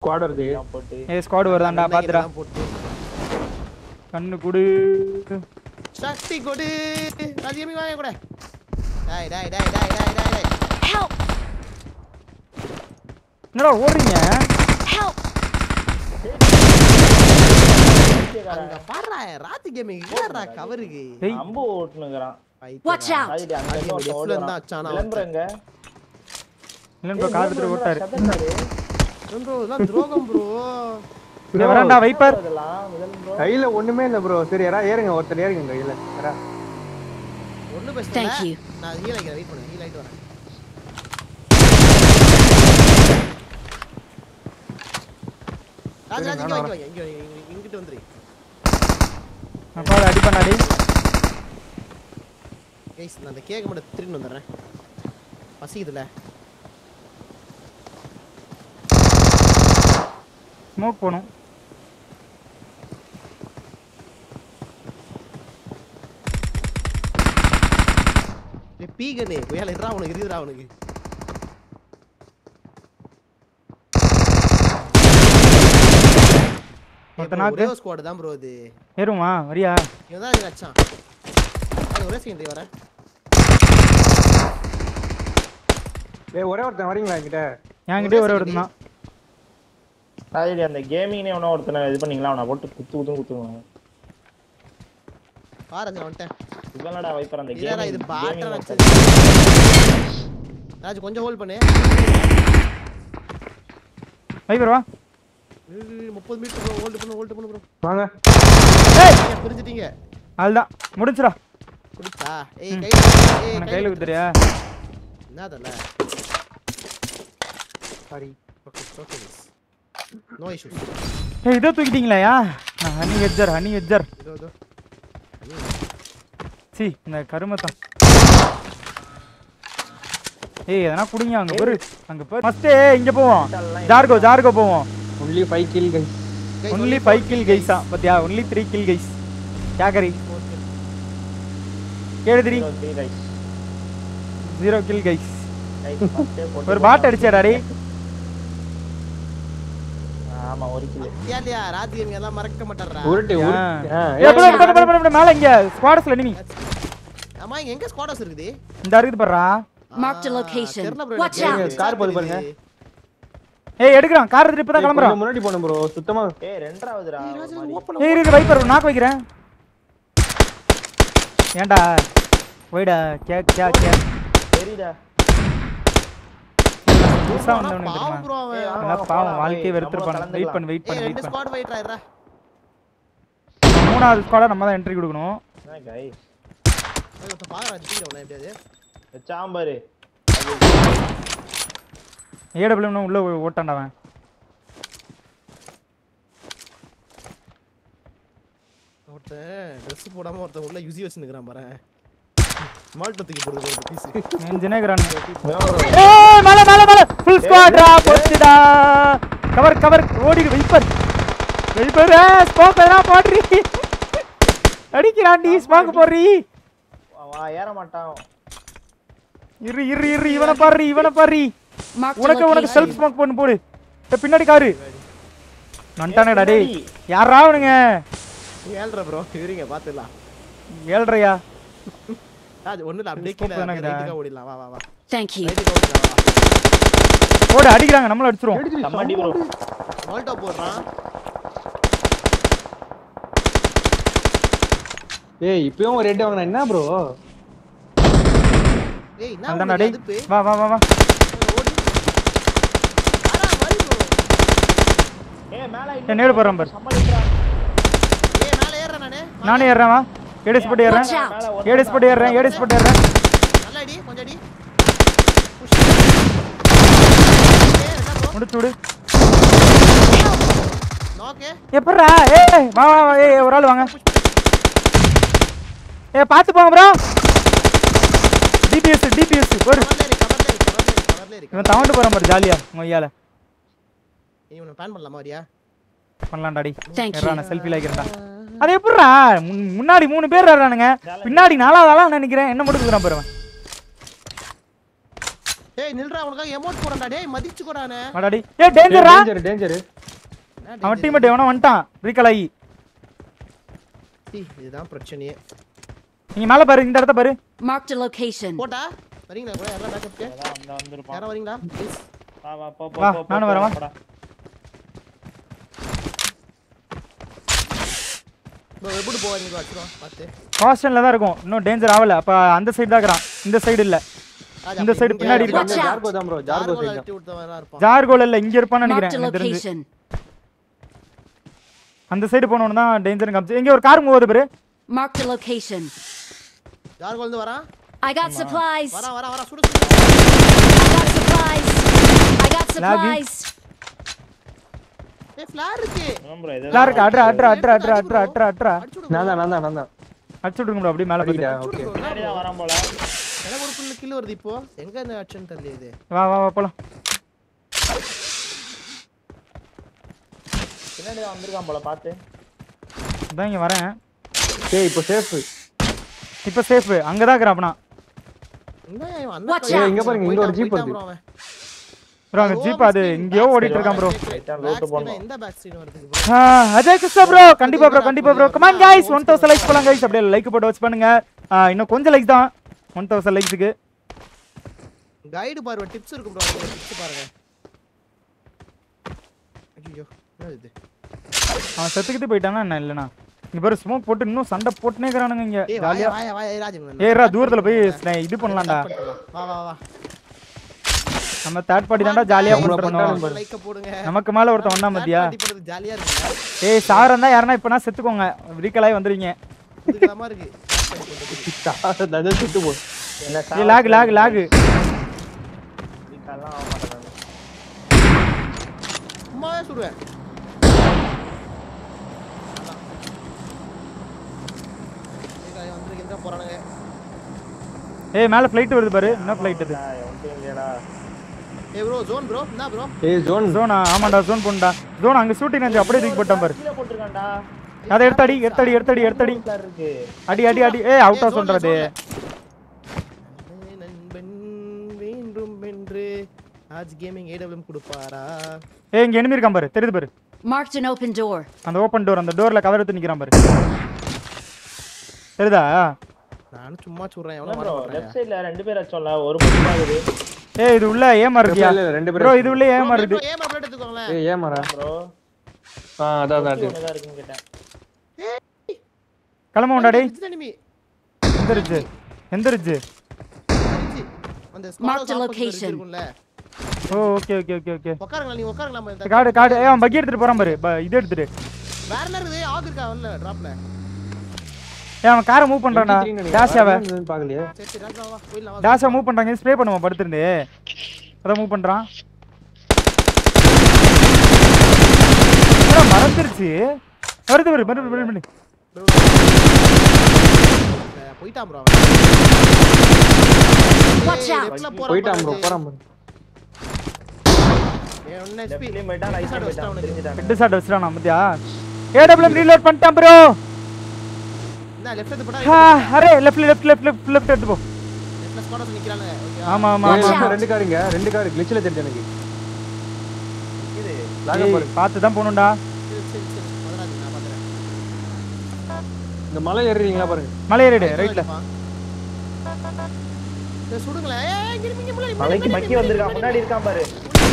Squad வருது போட்டு ஏ squad வருதான்டா பாத்துடா இதெல்லாம் போட்டு கண்ணு குடு சக்தி கொடு ராஜியமி வாங்க கூட டாய் டாய் டாய் டாய் டாய் டாய் டாய் Help! என்னடா ஓடுறீங்க Help! அங்க பாடுறா ராத்தி கேமிங் ஏறா கவருக்கு ஏய் அம்பு ஓட்டுனுங்கிறான் Watch out! சாரிடி அங்க அது இருந்து left ல ஒருத்தன் இருந்தா ஓடுறான். அச்சானா விளம்பரங்க இல்லைன்னு ப்ரோ கார் எடுத்துட்டு ஓட்டாரு ப்ரோ இதெல்லாம் துரோகம் ப்ரோ இங்க வரான்டா வைப்பர் அதெல்லாம் விளம்பரம் கையில ஒண்ணுமே இல்ல ப்ரோ சரி யாரா ஏறுங்க ஒருத்தர் ஏறுங்க கையில யாரா ஒண்ணு பேசல Thank you. நான் ஹீல் ஆகிறேன் வெயிட் பண்ணு ஹீல் ஆயிட்டு வரேன் ராஜ் ராஜ் இங்க வாங்க இங்க வாங்க, இங்க இங்க- இங்கிட்டு வந்துரு அப்பா அடி பண்ணாடி கைஸ் நான் அந்த கேக்க மட்டும் திரும்பி வந்துடுறேன் பசிக்குதுல ஸ்மோக் போகணும் டேய் பீகனே புயல் இருடா உனக்கு இருக்குடா உனக்கு ஒருத்த நாக்கு. ஒரே ஸ்குவாட் தான் ப்ரோ இது ஏறுமா வரியா இவன் தான் எனக்கு அச்சான் அது ஒரே செகண்ட் வரேன் ஏய் ஒரே ஒருத்தன் வரீங்களா என்கிட்ட என்கிட்டயே ஒரே ஒருத்தன் தான் சாரிடி அந்த கேமிங்னே ஒன்னும் ஒருத்தனை இது பண்ணீங்களா அவனை போட்டு குத்து குத்து குத்துவாங்க பாருங்க வந்துட்டேன் இவனடா வைப்பர் அந்த இல்லடா இது கேமிங் பாட்டா கேமிங் வச்சது ராஜ் கொஞ்சம் ஹோல்ட் பண்ணு வைப்பர் வா முப்பது மீட்டர் ப்ரோ ஹோல்ட் பண்ணு ஹோல்ட் பண்ணு ப்ரோ வாங்க நீங்க புரிஞ்சிட்டீங்க அதுதான் முடிச்சுடா புடிச்சா ஏய் கையில ஏய் உனக்கு கையில் குத்துறியா என்னதல்ல sorry okay okay no issues ஏய் இதோ தூக்கிட்டீங்களாயா நான் ஹனி வெஜ்ஜர் ஹனி வெஜ்ஜர் இதோ இதோ சி இந்த கருமத்தான் ஏய் எதனா குடிங்க அங்க பாரு அங்க பாரு ஃபர்ஸ்ட் இங்க போவோம் ஜார்கோ ஜார்கோ போவோம் only five kill guys only five kill கைஸா பத்தியா ஒன்லி த்ரீ கில் கைஸ் கேக்கரி எழுதிரி த்ரீ ரைஸ் ஜீரோ கில் கைஸ் ரைஸ் ஃபர்ஸ்டே போட்டு ஒரு பாட் அடிச்சாடா டேய் ஆமா ஒரு கிலோ ஏன்டியா ராஜ் கேமிங் எல்லாம் மறக்க மாட்டாரா உருட்டு ஆ. உருட்டு ஆ, ஏய் பட பட பட பட மேல இங்க ஸ்குவாட்ஸ்ல நிமி அம்மா இங்க எங்க ஸ்குவாடர்ஸ் இருக்குது இந்த இருக்குது பாருடா Marked a ஆ, location. தெரியல bro, Watch எனக்கு. out. கார் போகுது பாருங்க. ஏய் எடுக்கிறான் கார் எடுத்துட்டு இப்பதான் ஏய், கிளம்புறான் கொஞ்சம் முன்னாடி போணும் ப்ரோ சுத்தமா ஏய் ரெண்டாவதுடா ஒரு மாதிரி. ஏய் இரு வைப்பர் நாக்கு வைக்கிறேன் ஏன்டா ஒய்டா கே கே கே சரிடா புதுசா ஆனா வந்தவனுக்கு பாவம் தெரியுமா bro அவன். ஏய், ஆமா. நல்லா பாவம் போலாம், வாழ்க்கையை போய் வெறுத்திருப்பான் நம்மளும் வெயிட் பண்ணு வெயிட் ஏய் பண்ணு ரெண்டு வெயிட் பண்ணு ஸ்குவாட் வெயிட் ஆயிரா மூணாவது ஸ்குவாடா நம்ம தான் என்ட்ரி கொடுக்கணும் என்ன guys? பாக்குறா ஜிங்க உன எப்படியாவது சாம்பாரு ஏடபிள்யூ உள்ள ஓட்டான்டா அவன் ஒருத்தன் ட்ரெஸ் போடாம ஒருத்தன் உள்ள யுசி வச்சுருக்கான் பாரு மால்ட்டை தூக்கி போடுது ஒரு பீஸ் நெஞ்சினேக்குறான் ஏய் மேல மேல மேல ஃபுல் ஸ்குவாட்ரா போச்சுடா கவர் கவர் ஓடி வைப்பர் வைப்பர் ஸ்மோக் எதனா போடுறி அடிக்கிறான்டி ஸ்மோக் போடுறி அவன் ஏற மாட்டான் இரு இரு இரு இவனை பாரு இவனை பாரு Marked a உனக்கு உனக்கு செல்ஃப் location. ஸ்மோக் பண்ணு போடு ஏய், பின்னாடி காரு நண்டானடா டேய் யாரா அவனுங்க ஏழ்ற ப்ரோ இருங்க பாத்துடலாம் ஏழ்றையா அது ஒண்ணு இல்ல அப்படியே Scope கீழே வேணாங்கடா. ரைட்டுக்கா ஓடிடலாம் வா வா வா Thank you. ரைட்டுக்கா ஓடிடலாம் வா ஓடு அடிக்கிறாங்க நம்மள அடிச்சிருவோம் நம்மடி ப்ரோ மால்ட்டா போடுறான் ஏய் இப்பயும் ஒரு ரெட் வாங்கினா என்ன ப்ரோ ஏய் என்ன அதான்டா உனக்கு டேய் அதுப்பு? வா வா வா வா ஓடு வாடா, வாடி bro. ஏய் மேல ஏய், நேடு போடுறான் பாரு சமாளிக்கிறா ஏய் மேல ஏறுறேன் நானு நானே ஏறுறேன் வா ஏடிஸ் போட்டு ஏறுறேன் Watch out. ஏடிஸ் போட்டு ஏறுறேன் ஏடிஸ் போட்டு ஏறுறேன் நல்ல அடி கொஞ்சம் அடி Push. ஏய், என்ன bro? முடிச்சு விடு knock ஏ? எப்பட்றா ஏய் வா வா வா ஏய் ஒரு ஆள் வாங்க ஏய் பார்த்து போங்க ப்ரோ டிபிஎஸ் டிபிஎஸ் ஒரு coverல இரு, coverல இரு, coverல இரு, coverல இரு. இவன் தவண்டு போறான் பாரு ஜாலியா மொய்யால நீ இவனை plan பண்ணலாமா வரியா? பண்ணலாம்டா டி Thank you. ஏறா நான் செல்ஃபி லாய்க்கிறேன்டா அது எப்படிடா முன்- முன்னாடி மூணு பேர் ஏறானுங்க பின்னாடி நாலாவது ஆளா நினைக்கிறேன் என்ன மட்டும் இருக்கிறான் பாரு அவன். டேய் நில்றா உனக்காக எமோட் போறேன்டா டேய் மதிச்சு கூடானே வாடாடி ஏ டேஞ்சரா டேஞ்சர் டேஞ்சர் அவன் டீம்மேட் எவனோ வந்துட்டான் ரீகால் ஆகி இதுதான் பிரச்சனையே நீங்க மேல பாரு இந்த இடத்த பாரு Marked a location. போட்டா வரீங்களா கூட யாரா பேக்கப்க்கு அதான் அந்த வந்திருப்பான் யாரா வரீங்களா ப்ளீஸ் வா வா போ போ வா, போ, போ, நானும் போ, வரேன், வா. போடா. ப்ரோ எப்படி போவாதீங்க வச்சிரும் பார்த்து காஸ்டன்ல தான் இருக்கும் இன்னும் டேஞ்சர் ஆகல அப்ப அந்த சைடு தான் இருக்கிறான் இந்த சைடு இல்ல ராஜா, இந்த அப்ப side இங்க பின்னாடி இருப்பான். Watch out. ஜார்கோ தான் ப்ரோ ஜார்கோ ஜார்கோல சைடு வெட்டி விட்டவனா இருப்பான் ஜார்கோல இல்ல இங்க இருப்பான்னு Marked நினைக்கிறேன் a எனக்கு தெரிஞ்சு location. அந்த சைடு போனவன தான் டேஞ்சர் காமிச்சு இங்க ஒரு கார் மூவ் பாரு Marked a location. ஜார்கோல இருந்து வரான் I got supplies. வரா வரா வரா சுடு சுடு. I got supplies. I got supplies. ஏய் ஃபிளார் இருக்கு ஆமா bro, இதுதான் எல்லாரும் இருக்கு அட்ரா அட்ரா அட்ரா அட்ரா அட்ரா அட்ரா அட்ரா அடிச்சு விடு நான் தான் நான் தான் நான் தான் அடிச்சு விட்டுருங்க bro, அப்படியே மேல போயிட்டு அடிக்கிட்டா ஓகே பின்னாடி தான் வரான் போல எனக்கு ஒரு புல்லு கில்லு வருது இப்போ எங்க இந்த ஆக்ஷன் தெரியல இது வா வா வா போலாம் பின்னாடி தான் வந்திருக்கான் போல பாத்து இதான் இங்க வரேன் ஏய் இப்போ சேஃப் இப்ப சேஃப் அங்கதான் இருக்கிறான் அப்பனா என்ன இவன் அந்த Watch பக்கம் out. இங்க பாருங்க, இங்க ஒரு போயிட்டான், jeep போயிட்டான் வருது. bro அவன். ப்ரோ அங்க ஜீப் அது எங்கேயோ ஓடிட்டு இருக்கான் ப்ரோ Right-ஆ Black loot screen பண்ணோம். எந்த பேக் ஸ்கிரீன் வருது bro அஜய் கிருஷ்ணா ப்ரோ கண்டிப்பா ப்ரோ கண்டிப்பா bro come on guys one thousand likes போலாம் கைஸ் அப்படியே லைக் போட்டு வச்சு பண்ணுங்க ஆ, இன்னும் கொஞ்சம் லைக் தான் ஒன் தௌசண்ட் லைக்ஸுக்கு கைடு பாருங்க டிப்ஸ் இருக்கு ப்ரோ டிப்ஸ் பாருங்க ஐயோ என்ன இது அவன் செத்துக்கிட்டு போயிட்டானா என்ன இல்லைனா இங்க பாரு ஸ்மோக் போட்டு இன்னும் சண்டை போட்டுனே இருக்கிறானுங்க இங்க ஏய் ஜாலியா வாயா வாயா வாயா ராஜ் ஏறா தூரத்துல போய் ஸ்ன- இது பண்ணலாம்டா வா வா வா நம்ம தேர்ட் பார்ட்டி தான்டா ஜாலியா bro, பண்ணுவோம் பண்ணிட்டாலும் லைக்க போடுங்க நமக்கு மேல ஒருத்தன் வந்தா மத்தியா ஜாலியா இருக்கு ஏய் சாரம் தான் யாருன்னா இப்பனா செத்துக்கோங்க ரீகலாய் வந்துருவீங்க இதுக்கலாமா இருக்கு அதான் சுட்டு போ என்ன ஏய் லாக் லாக் லாக் சாவடிக்கலாம் ஆக மாட்டேன் சும்மாவே சுடுவேன் வந்துருக்கு எங்க போறானுங்க ஏய் மேல ஃளைட் வருது பாரு என்ன ஃளைட் இது ஒன்றும் இல்லையடா ஏய் ப்ரோ ஜோன் ப்ரோ என்ன ப்ரோ ஏய் ஜோன் ஜோனா ஆமாடா ஜோன் போண்டா ஜோன் அங்க ஷூட்டிங் வந்து அப்படியே தூக்கி போட்டான் பாரு கீழே போட்டிருக்கான்டா அதை எடுத்தடி எடுத்தடி எடுத்தடி எடுத்தடி சார் இருக்கு அடி அடி அடி ஏய் அவுட் ஆஃப் சொல்றது நண்பன் வேண்டும் என்று ஆஜ் கேமிங் ஏடபிள்யூஎம் கொடுப்பாரா ஏய் இங்க enemy இருக்கான் பாரு தெரியுது பாரு Marked an open door. அந்த ஓப்பன் டோர் அந்த டோர்ல கவர் எடுத்து நிக்கிறான் பாரு தெரியுதா நானும் சும்மா சொல்றேன் எவ்வளவு ப்ரோ வர லெஃப்ட் சைடுல ரெண்டு பேர் அச்சோம்ல ஒரு மட்டும் தான் இருக்குது ஏய் இது உள்ள ஏமா இருக்கியா இல்ல, இல்ல, ரெண்டு பேரும் ப்ரோ இது உள்ள ஏமா இருக்கு ஏமா பிளேட் எடுத்துக்கோங்களேன் ஏய் ஏமாறா ப்ரோ ஆ அதான் அதான் அது. ஒன்று தான் இருக்குன்னு கேட்டேன் கிளம்ப உண்டா டேய் enemy எந்திரிச்சு எந்திரிச்சு அந்த Mark the ஸ்குவாட் location. இருக்கும்ல oh okay okay okay okay உட்காருங்களா நீங்க உட்காருங்களா இந்த காடு காடு ஏய் அவன் பக்கி எடுத்துட்டு போறான் பாரு ப- இது எடுத்துட்டு வேற என்ன இருக்குது ஆக் இருக்கா வரல டிராப்ல ஏய் அவன் காரை மூவ் பண்றான்டா 23 நினைக்கிறேன். டேஷாவ வேற என்னன்னு பார்க்கலையே சரி சரி ராஜா வா போயிடலாம் வா டேஷா மூவ் பண்றாங்க ஸ்ப்ரே பண்ணுவான் படுத்துருந்து அதான் மூவ் பண்றான் என்னடா மறந்துருச்சு வருது வருது வருது வருது வருது அஹ் போயிட்டான் ப்ரோ Watch out. போயிட்டான் ப்ரோ போறான் bro. என்ன எஸ்பி லெஃப்ட்லயும் போயிட்டான் ரைட்லயும் போயிட்டான் தெரிஞ்சுட்டான் ஹெட் ஷாட் வச்சிட்டான் மத்தியா ஏடபிள்யூ ரீலோட் பண்ணிட்டான் ப்ரோ என்ன லெஃப்ட் எடுத்து போடா அரே left left left left left எடுத்து போ லெஃப்ட்ல ஸ்குவாட் நிக்கறாங்க ஓகே ஆமா ஆமா ஏய், ஆமா ரெண்டு காருங்க ரெண்டு காரு கிளிச்சில் தெரிஞ்சு எனக்கு இது லாக பாரு ஏய், பார்த்து தான் போகணும்டா சரி சரி சரி மதராஜ் நான் பாத்துறேன் இந்த மலை ஏறுறீங்களா பாருங்க மலை ஏறிடு ரைட்ல சரி சுடுங்களேன் ஏய் இங்க இங்க முன்னாடி மலைக்கு மக்கி வந்திருக்கான் முன்னாடி இருக்கான் பாரு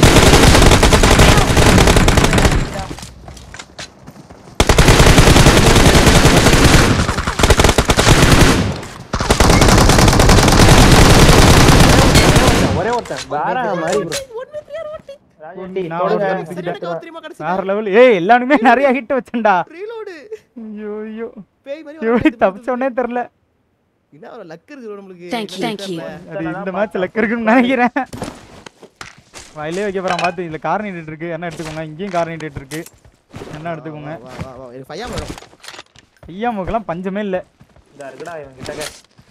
ஒரே ஒருத்தன் வேற மாதிரி bro. ராஜேட்டி நான் தொடுங்க. ஒரு தடவை சரி எனக்கு தெரியுமா கடைசி வேற லெவல் ஏய் எல்லாருமே நிறைய ஹிட் வச்சேன்டா ரீலோட் ஐயோ ஐயோ பேய் மாதிரி எப்படி தப்பிச்சோனே தெரியல என்ன ஒரு லக் இருக்கு நம்மளுக்கு Thank you. Thank you. அது இந்த மேட்ச் லக் இருக்குன்னு நினைக்கிறேன் வயலே வைக்க போறான் பார்த்து இதுல கார் நீட்டிட்டு இருக்கு என்ன எடுத்துக்கோங்க இங்கேயும் கார் நீட்டிட்டு இருக்கு என்ன எடுத்துக்கோங்க வா வா வா எனக்கு ஃபையா வரும் ஐயா முக்கெல்லாம் பஞ்சமே இல்ல இதா இருக்குடா இவன் கிட்டக்க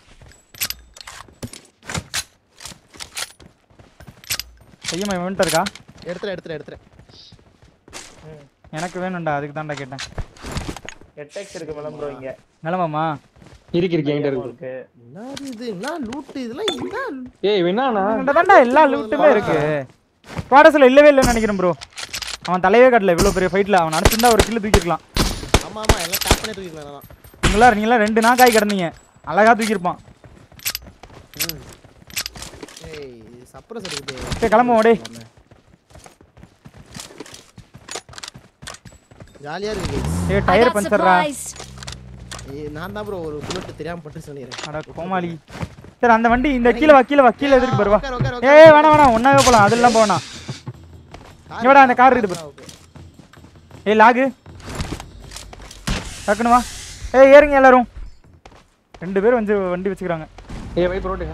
ஐயம்மா இவன்ட்ட இருக்கா எடுத்துறேன் எடுத்துறேன் எடுத்துறேன் எனக்கு வேணும்டா அதுக்கு தான்டா கேட்டேன் எட்டெக்ஸ் இருக்கு மேடம் ப்ரோ இங்க நிலமாமா இருக்கு இருக்கு என்கிட்ட இருக்கு இருக்கு என்ன இது என்ன லூட்டு இதெல்லாம் என்ன ஏய் வேணாண்ணா உங்கள்ட்ட தான்டா எல்லா லூட்டுமே இருக்கு குவாடஸில் இல்லவே இல்லைன்னு நினைக்கிறேன் ப்ரோ அவன் தலையே காட்டல இவ்வளோ பெரிய ஃபைட்டில் அவன் அனுப்பிச்சிருந்தா ஒரு கில்லு தூக்கிருக்கலாம் ஆமா ஆமா எல்லாம் டேப் பண்ணி தூக்கிக்கலாம் நான் நீங்களா நீங்களாம் ரெண்டு நாள் காய் கிடந்தீங்க அழகா தூக்கியிருப்பான் ஏய் சப்ரஸ் இருக்குது சரி கிளம்புவோம் டேய் ஜாலியா இருக்கு guys. ஏ I டயர் got பஞ்சர்ரா supplies. ஏய், நான் தான் ப்ரோ ஒரு புல்லட் தெரியாம பட்டு சொன்னேன் அட கோமாளி சரி அந்த வண்டி இந்த கீழே வா கீழே வா கீழே எதிர்க்கு வருவா உட்காரு, உட்காரு, ஏய் உட்காரு. வேணாம் வேணாம் ஒன்னாவே போலாம் அதெல்லாம் போகணும் இங்கடா, அந்த car இருக்குது பாரு. ஏய் லாகு டக்குனு வா ஏய் ஏறுங்க எல்லாரும் ரெண்டு பேரும் வந்து வண்டி வச்சுக்கிறாங்க ஏய் வைப் ரோட்டுங்க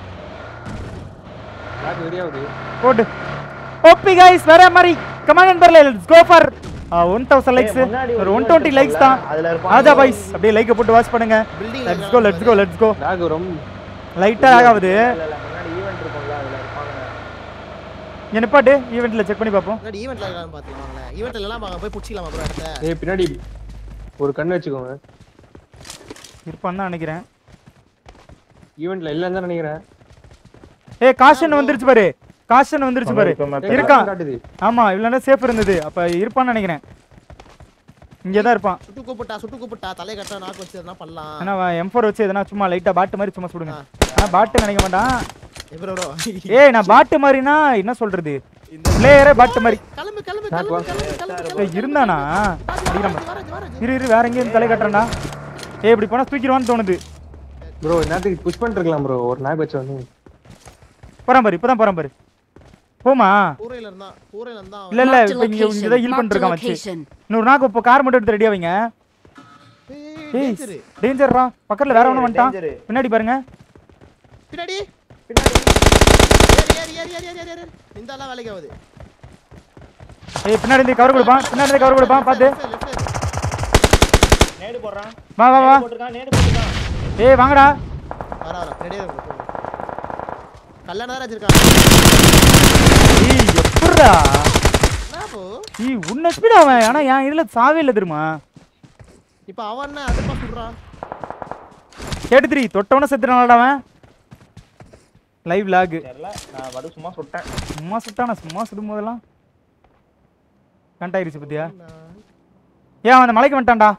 யாருக்கு வெறியாவுது போட்டு ஓபி கைஸ் வேற மாதிரி கமாண்ட் நம்பர்ல let's go for one thousand likes முன்னாடி ஒரு ஒரு ஒன் event டுவெண்ட்டி லைக்ஸ் தான் இருக்கும்ல, அதுல இருப்பாங்க. ஆதா பாய்ஸ் அப்படியே லைக்கை போட்டு வாட்ச் பண்ணுங்க Building ல let's go let's go let's go lock ரொம்ப லைட்டா ஆகாது இல்ல, இல்ல, முன்னாடி ஈவென்ட் இருக்கும்ல அதுல இருப்பாங்க இங்க நிப்பாட்டு ஈவெண்ட்ல செக் பண்ணி பார்ப்போம் முன்னாடி ஈவென்ட்ல இருக்கான்னு பாத்துலாம் வாங்களேன் ஈவென்ட்ல எல்லாம் வாங்க போய் புடிச்சிக்கலாமா ப்ரோ அடுத்த ஏய் பின்னாடி ஒரு கண்ணு வச்சுக்கோங்க இருப்பான்னு தான் நினைக்கிறேன் ஈவெண்ட்ல இல்லன்னு தான் நினைக்கிறேன் ஏய் காஷன் வந்துருச்சு பாரு காஷன் வந்துருச்சு பாரு இப்ப மத்த- இருக்கான் காட்டுது ஆமா இவ்வளோ சேஃப் இருந்தது அப்ப இருப்பான்னு நினைக்கிறேன் இங்கே தான் இருப்பான் சுட்டு கூப்பிட்டா சுட்டு கூப்பிட்டா தலையை கட்டா நாக்கு வச்சு எதனா பண்ணலாம் ஏன்னா எம் ஃபோர் வச்சு எதனா சும்மா லைட்டா பாட்டு மாதிரி சும்மா சுடுங்க ஆனா பாட்டு நினைக்க மாட்டான் எப்படி ப்ரோ ஏய் நான் பாட்டு மாதிரினா என்ன சொல்றது பிளேயரே பாட்டு மாதிரி கிளம்பு கிளம்பு நாக்கு கிளம்பு வா. கிளம்பு கிளம்பு ஏய், இருந்தானா அடிக்கிற மாதிரி. வரது வரது இரு இரு வேற எங்கேயும் தலை கட்டுறேன்டா ஏய் இப்படி போனா தூக்கிடுவான்னு தோணுது ப்ரோ நேரத்துக்கு புஷ் பண்ணிருக்கலாம் ப்ரோ ஒரு நாக் வச்சு வந்து போறான் பாரு இப்பதான் போறான் பாரு போமா கூரையில இருந்தா கூரையில இருந்தா இல்ல இல்ல Marked a இப்ப இங்க location. இங்க தான் ஹீல் Marked a பண்ணிருக்கான் வச்சு location. இன்னொரு நாக்கு இப்போ கார் மட்டும் எடுத்து ரெடியா வைங்க ஏய் ஏய் டேஞ்சர்ரா பக்கத்துல வேற ஒண்ணு வந்துட்டான் danger. பின்னாடி பாருங்க பின்னாடி பின்னாடி ஏறி ஏறி ஏறி ஏறி ஏறி ஏறி இந்த எல்லாம் வேலைக்கு ஆகுது ஏய் பின்னாடி இருந்து கவர் கொடுப்பான் பின்னாடி இருந்து கவர் கொடுப்பான் பாத்து லெஃப்ட் லெஃப்ட் நேடு போடுறான் வா வா வா நேடு போட்டுருக்கான் நேடு போட்டுருக்கான் ஏய் வாங்கடா வர வர ரெடியா இருக்கு கல்யாணம் தான் வச்சிருக்கான் ஏய் எப்படிடா என்ன போ ஏய் உன்ன ஸ்பீட் அவன் ஆனா என் இதுல சாவே இல்ல தெரியுமா இப்போ அவன் என்ன அதுப்பா சொல்றான் கேட்டு த்ரீ தொட்டவன செத்துறானடா அவன் லைவ் லாக் தெரியல நான் வடு சும்மா சுட்டேன் சும்மா சுட்டானா சும்மா சுடும் போதெல்லாம் கண்டாயிருச்சு பத்தியா ஏன் அவன் அந்த மலைக்கு வந்துட்டான்டா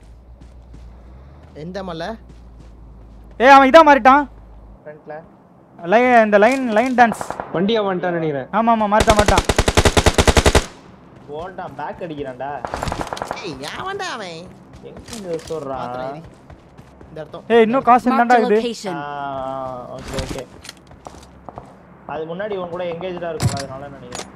எந்த மலை ஏய் அவன் இதா மாறிட்டான் ஃப்ரண்ட்ல லைன் இந்த லைன் லைன் டான்ஸ் வண்டியா வந்துட்டான்னு நினைக்கிறேன் ஆமா ஆமா மாறிட்டான் மாறிட்டான் போட்டான் பேக் அடிக்கிறான்டா ஏய் யாவன்டா அவன் எங்க இருந்து சொல்றான் பாத்துறேன் இரு. இந்த அர்த்தம் ஏய் இன்னும் காசு Marked தான்டா a இது location. ஓகே ஓகே அது முன்னாடி உன் கூட எங்கேஜா இருக்கும் அதனால நினைக்கிறேன்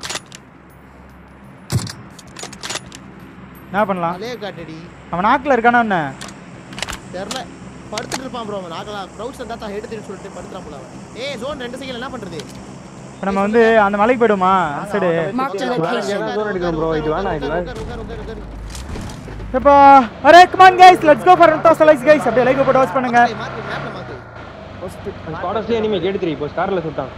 என்ன பண்ணலாம் மலையை காட்டுடி அவன் நாக்குல இருக்கானா என்ன தெரியல படுத்துட்டு இருப்பான் ப்ரோ அவன் நாக்கலாம் க்ரௌட்ஸ் இருந்தா தான் ஹெட் சொல்லிட்டு படுத்துறான் போல அவன் ஏய் ஜோன் ரெண்டு செகண்ட் என்ன பண்றது இப்போ நம்ம வந்து அந்த மலைக்கு போயிடுமா அந்த சைடு Marked a வேற location. எங்கேயாவது தூரம் அடிக்கிறோம் ப்ரோ இது வேணாம் இது வேணாம் உட்காரு, உட்காரு, உட்காரு, உட்காரு. இப்போ அரே come on guys let's go for 1000 likes guys அப்படியே லைக் போட்டு வாட்ச் பண்ணுங்க ஏய், மாத்து மேப்ல மாத்து ஸ்பாடஸ்லயே இனிமே கேட்டு தெரியும் இப்போ ஸ்கார்ல சுட்டான்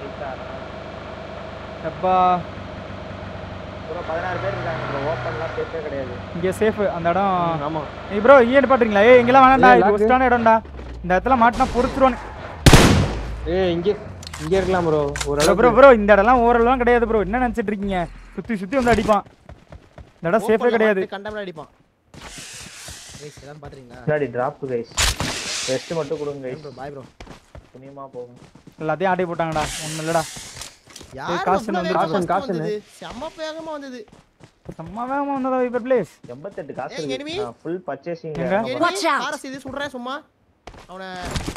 அப்பா ப்ரோ பதினாறு பேர் இருக்காங்க ப்ரோ ஓப்பன்லாம் சேஃபே கிடையாது இங்க சேஃப் அந்த இடம் ஆமா ஏய் ப்ரோ இங்கே நிப்பாட்டுறீங்களா ஏய் இங்கெல்லாம் வேணாம்டா ஏய், இது lock. ஒஸ்டான இடம்டா இந்த இடத்துல மாட்டினா பொறுத்துருவானு ஏய் இங்க இங்க இருக்கலாம் ப்ரோ ஒரு ப்ரோ ப்ரோ ப்ரோ இந்த இடம்லாம் ஓரளவுலாம் கிடையாது ப்ரோ என்ன நினைச்சிட்டு இருக்கீங்க சுத்தி சுத்தி வந்து அடிப்பான் இந்த இடம் சேஃபே Open ல கிடையாது மாட்டு கண்டம்ல அடிப்பான் ஏய் எல்லாம் பாத்துறீங்களா முன்னாடி டிராப் கைஸ் ரெஸ்ட் மட்டும் கொடுங்க கைஸ் ப்ரோ பாய் ப்ரோ புனியமா போகும் எல்லாத்தையும் ஆட்டி போட்டாங்கடா ஒன்றும் இல்லடா யார் காசு வந்து- காசு, காசு வந்தது செம்ம வேகமா வந்தது செம்ம வேகமா வந்ததா வைப்பர் பிளேஸ் எண்பத்தெட்டு காசு ஏய், enemy. இருக்கு ஃபுல் பர்ச்சேசிங் எங்க? Watch out. காரஸ் இது சுடுறேன் சும்மா அவனை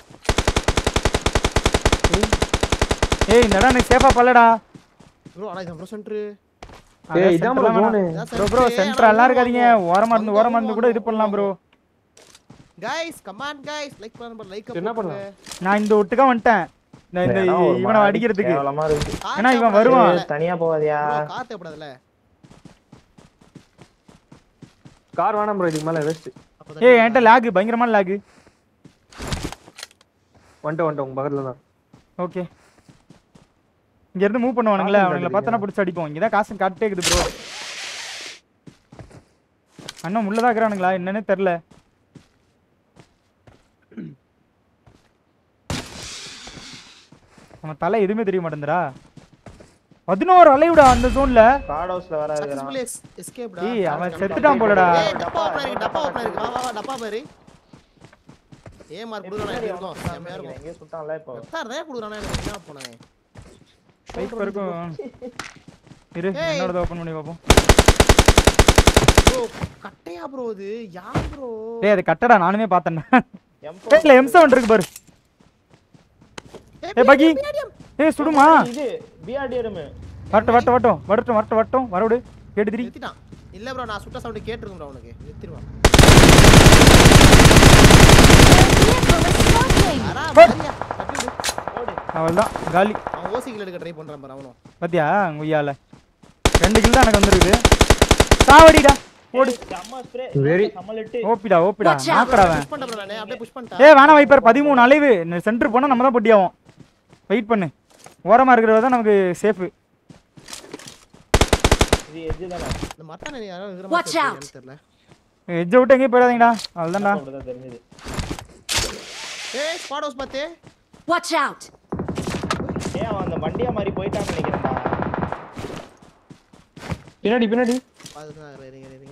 ஏய் இந்த இடம் எனக்கு சேஃபா பல்லடா ப்ரோ ஆனா இது ப்ரோ சென்டர் ஏய் இதான் bro zone bro bro centre எல்லாம் இருக்காதீங்க ஓரமா இருந்து ஓரமா இருந்து கூட இது பண்ணலாம் bro guys come on guys like பண்ணுங்க லைக் என்ன பண்ணலாம்? நான் இந்த ஒட்டுக்கா வந்துட்டேன் இந்த இந்த இவனை அடிக்கிறதுக்கு கேவலமா இருக்கு ஏன்னா இவன் வருவான். ஏய், தனியா போவாதியா கார் தேவைப்படாதுல கார் வேணாம் ப்ரோ இதுக்கு மேல வெஸ்ட் ஏய் என்கிட்ட லாக் பயங்கரமான லாக் வந்துட்டு வந்துட்டு உங்க பக்கத்துல தான் ஓகே இங்க இருந்து மூவ் பண்ணுவானுங்களே காசு அவனுங்களை பார்த்தா பிடிச்சி அடிப்போம் இங்க தான் காசு காட்டே இருக்குது ப்ரோ அண்ணன் உள்ளதா இருக்கிறானுங்களா என்னன்னே தெரில நம்ம தலை எதுவுமே தெரிய மாட்டேங்குதுடா பதினோரு அலைவிடா அந்த ஜோன்ல கார்ட் ஹவுஸ்ல வேற இருக்கிறான் சக்சஸ்ஃபுல்லி எஸ்கேப்டா ஏய் அவன் செத்துட்டான் போலடா ஏய் டப்பா ஓபன் இருக்கு டப்பா ஓபன் இருக்கு வா வா வா டப்பா பாரு ஏ மார்க் குடுறானே பின்னாடி இருக்கும் அவன் செமையா இருக்கும் எங்கேயோ சுட்டான்ல இப்போ எத்தார் தான் குடுறானே எனக்கு என்ன போனே லைஃப் இருக்கும் இரு ஏய். என்னோட ஓபன் பண்ணி பார்ப்போம் ப்ரோ கட்டையா ப்ரோ இது யார் ப்ரோ டேய் அது கட்டடா நானுமே பார்த்தேன்டா M4 ஏய் இல்ல M7 இருக்கு பாரு ஏய் பகி ஏய் சுடுமா இது பிஆர்டிஎம் வரட்டும் வரட்டும் வரட்டும் வரட்டும் வரட்டும் வரட்டும் வரவிடு கேட்டு திரி நிறுத்திட்டான் இல்ல ப்ரோ நான் சுட்ட சவுண்ட் கேட்டிருக்கேன் ப்ரோ உனக்கு நிறுத்திடுவான் Vehicle is smoking. அரா பாரியா தட்டி விடு ஓடு அவள்தான் காலி அவன் ஓசிகள் எடுக்க ட்ரை பண்றான் பாரு அவனும் பாத்தியா உய்யால ரெண்டு கில் தான் எனக்கு வந்துருக்குது சாவடிடா ஓடு செம்ம ஸ்ப்ரே Very- செம்ம லெட்டு ஓப்பிடா ஓப்பிடா Watch out. நாக்கடாவன் புஷ் பண்ணிட்டேன் நானே அப்படியே புஷ் பண்ணிட்டேன் ஏய் வேணாம் வைப்பர் பதிமூணு அலைவு சென்டர் போனா நம்ம தான் பொட்டி ஆகும் வெயிட் பண்ணு ஓரமா இருக்கிறது தான் நமக்கு சேஃபு இது எஜ்ஜு தானே இந்த மட்டன் யாரோ இருக்கிற Watch மாதிரி out. எனக்கு தெரியல எஜ்ஜை விட்டு எங்கேயும் போயிடாதீங்கடா அவ்வளோதான்டா அப்படிதான் தெரிஞ்சது ஏய் ஸ்குவாட் ஹவுஸ் பாத்து Watch out. ஏன் அவன் அந்த வண்டியா மாதிரி போயிட்டான்னு நினைக்கிறேன்டா பின்னாடி பின்னாடி பாத்துட்டு தான் இருங்க இருங்க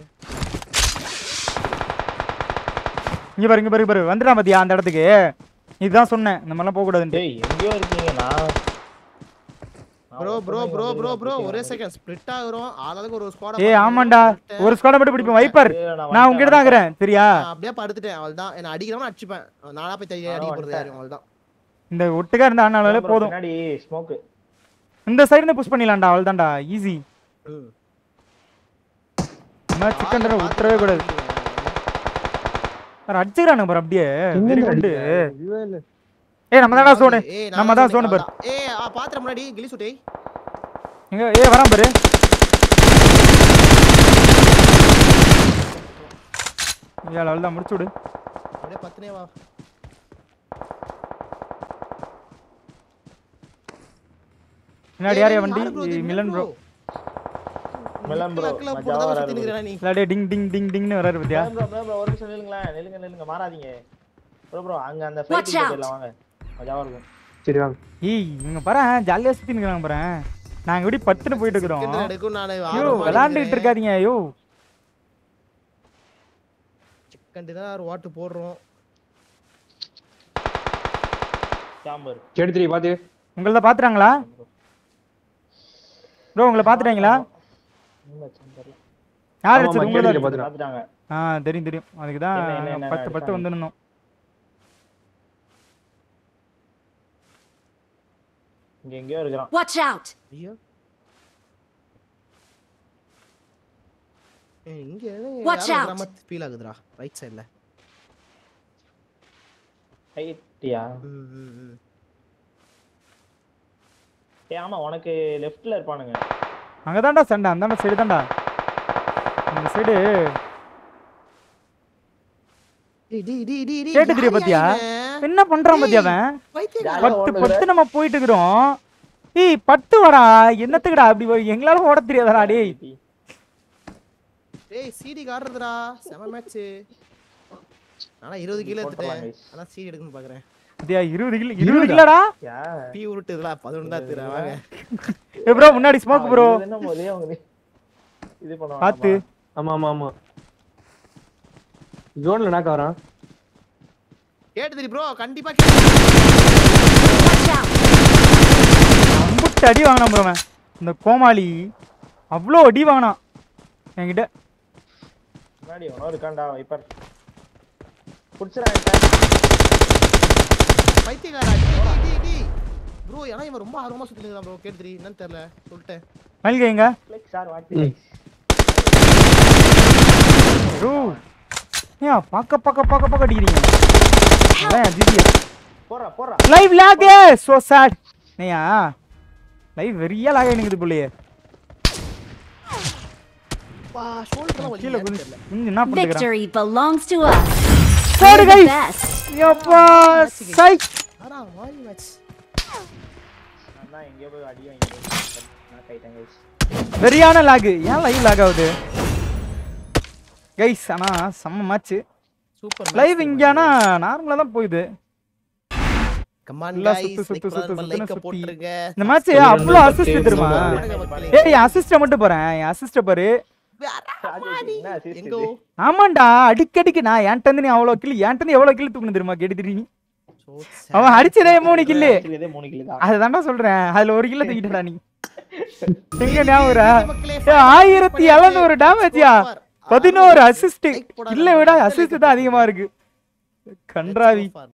இங்க பாரு இங்க பாரு இங்க பாரு வந்துட்டான் பாத்தியா அந்த இடத்துக்கு இதுதான் சொன்னேன் இந்த மாதிரிலாம் போகக்கூடாதுன்ட்டு டேய் எங்கேயோ இருக்கீங்க நான் bro bro bro bro bro ஒரே செகண்ட் ஸ்ப்ளிட் ஆகுறோம் ஆளாளுக்கு ஒரு ஸ்குவாட் ஏய் ஆமாண்டா ஒரு ஸ்குவாட மட்டும் பிடிப்பேன் வைப்பர் நான் உங்ககிட்ட தான் இருக்கிறேன் சரியா அப்படியே படுத்துட்டேன் அவள்தான் என்ன அடிக்கிறவன அடிச்சுப்பேன் நானா போய் தைய அடிக்க போறது யாரும் அவள்தான் இந்த ஒட்டுக்கா இருந்த ஆனாலே போதும் பின்னாடி ஸ்மோக் இந்த சைடு இருந்து புஷ் பண்ணிடலாம்டா அவள்தான்டா ஈஸி ம். இந்த மாதிரி சிக்கன் தர விட்டுறவே கூடாது வேற அடிச்சுக்கிறானுங்க பாரு அப்படியே வெரி குண்டு இதுவே இல்ல ஏய் நம்ம தான்டா சோனு ஏய், நான் நம்ம தான் சொன்னேன், சோனு பாரு அவள்தான். ஏய் ஆ, பாத்துற முன்னாடி கிளி சுட்டே எங்க ஏய் வரான் பாரு ஏழு அவள்தான் முடிச்சு விடு அப்படியே பத்துனே வா பின்னாடி யாரையா வண்டி மிலன் ப்ரோ மிலன் bro, மஜாவா வராரு நீ இல்லாடே டிங் டிங் டிங் டிங்னு வராரு பாத்தியா ப்ரோ ப்ரோ ப்ரோ ஒரு நிமிஷம் நில்லுங்களேன் நில்லுங்க நில்லுங்க மாறாதீங்க ப்ரோ ப்ரோ அங்க அந்த Watch ஃப்ளைட் out. போயிடலாம் வாங்க மஜாவா இருக்கும் சரி வாங்க ஏய் இவங்க பாரு ஜாலியா சுத்தி நிக்கிறாங்க பாரு நாங்க எப்படி பத்துன்னு போயிட்டு இருக்கிறோம் எடுக்கும் நான் ஐயோ விளாண்டுட்டு இருக்காதீங்க ஐயோ சிக்கன் தான் ஒரு வாட்டு போடுறோம் சாம்பர் கெடுத்துரி பாத்து உங்களத பாத்துறாங்களா ப்ரோ உங்களை பாத்துட்டாங்களா இல்ல சாம்பர்ல யார் ஆமா, அடிச்சது ஆமா, உங்களத கேட்டுட்டு பாத்துட்டேன். பாத்துட்டாங்க ஆ தெரியும் தெரியும் அதுக்கு தான் என்ன, என்ன, என்ன, பத்து பத்து அடிச்சாங்க? வந்துடணும் இங்க எங்கேயோ இருக்கிறான் Watch out. ஐயோ ஏய் இங்க Watch out. கிராமத்து ஃபீல் ஆகுதுடா ரைட் சைடுல ஹைட்டியா ம் ம் ம் ஏ ஆமா உனக்கு லெஃப்ட்ல இருப்பானுங்க அங்கதான்டா சண்டை அந்தாண்ட சைடு தான்டா இந்த சைடு டேய் டேய் டேய் டேய் டேய் கேட்டு தெரியும் பாத்தியா என்ன பண்றான் பாத்தியா அவன் பைத்தியக்காரன். பத்து பத்து நம்ம போயிட்டு இருக்கிறோம் ஏய் பத்து வாடா என்னத்துக்குடா அப்படி வ- எங்களால ஓட தெரியாதடா டேய் டேய் சிடி காடுறதுடா செம மேட்ச் ஆனா 20 கிலோ போட்டுடலாம் எடுத்துட்டேன் guys. ஆனா சிடி எடுக்கணும் பாக்குறேன் பாத்தியா இருபது கிலோ இருபது கிலோடா யா பி உருட்டுதுடா 11 தான் எடுத்துறேன் வாங்க ஏ ப்ரோ முன்னாடி ஸ்மோக் ப்ரோ இது என்ன முதலே அவங்க நீ- இது பண்ணுவாங்க பாத்து ஆமா ஆமா ஆமா ஜோன்ல நாக்க வரான் கேட்டு தெரியும் ப்ரோ கண்டிப்பா Watch out. அம்புட்டு அடி வாங்கினான் ப்ரோ அவன் இந்த கோமாளி அவ்வளோ அடி வாங்கினான் என்கிட்ட முன்னாடி எவனோ இருக்கான்டா வைப்பர் புடிச்சிடா பைத்தியக்காரா டேய் டேய் டேய் ப்ரோ ஏன்னா இவன் ரொம்ப ஆர்வமா சுத்திட்டு இருக்கான் ப்ரோ கேட்டு தெரியும் என்னன்னு தெரியல சொல்லிட்டேன் மல்லிகை எங்க கிளிக் சார் வாட்டி ப்ரோ ஏன் பார்க்க பார்க்க பார்க்க பார்க்க அடிக்கிறீங்க அதான் ஜிஜிஎஸ் போறா போறா லைவ் லாக் சோ சாட் நீயா லைவ் வெறியா லாக் ஆயிடுங்குது புள்ளையே பா ஷோல்டர் வலி கீழே ஏன்னு குனி தெரியல குனிஞ்சு என்ன பண்ணுறான் Victory belongs to us. போடு We're the guys best. யப்பா சை ஆனா வாலி மேட்ச் நான் தான் எங்கேயோ போய் அடி வாங்கி நான் கைட்டேன் கைஸ் வெறியான லாக் ஏன் லைவ் லாக் ஆகுது கைஸ் ஆனா செம்ம மேட்ச் சூப்பர் லைவ் இங்கேனா நார்மலாக தான் போகுது கமான் நல்லா गाइस சுத்து, சுத்து, சுத்து, சுத்துன்னு லைக்க சுத்தி. போட்டுருங்க இந்த மேட்ச் அவ்வளோ அசிஸ்ட் தெரியுமா பாருங்க மக்களே. ஏய் என் அசிஸ்ட மட்டும் போறேன் என் அசிஸ்ட பாரு ராஜேஷ், என்ன assist எங்கோ இது? ஆமாண்டா அடிக்கடிக்கு நான் என்கிட்ட இருந்து நீ அவ்வளோ கில் என்கிட்ட இருந்து எவ்வளோ கில் தூக்கணும் தெரியுமா கேட்டு நீ So அவன் sad. அடிச்சதே மூணு கில்லு அடிக்கிறதே மூணு கிலோ தான் அதுதான்டா சொல்றேன் அதுல ஒரு கிலோ தூக்கிட்டடா நீ எங்க ஞாபகம் மக்களே, ஏய், ஆயிரத்தி எழுநூறு டேமேஜ்யா Super. பதினோரு அசிஸ்ட் Like போடாத இல்ல விட மக்களே, அசிஸ்ட் like தான் அதிகமா இருக்கு கன்றாவி So far.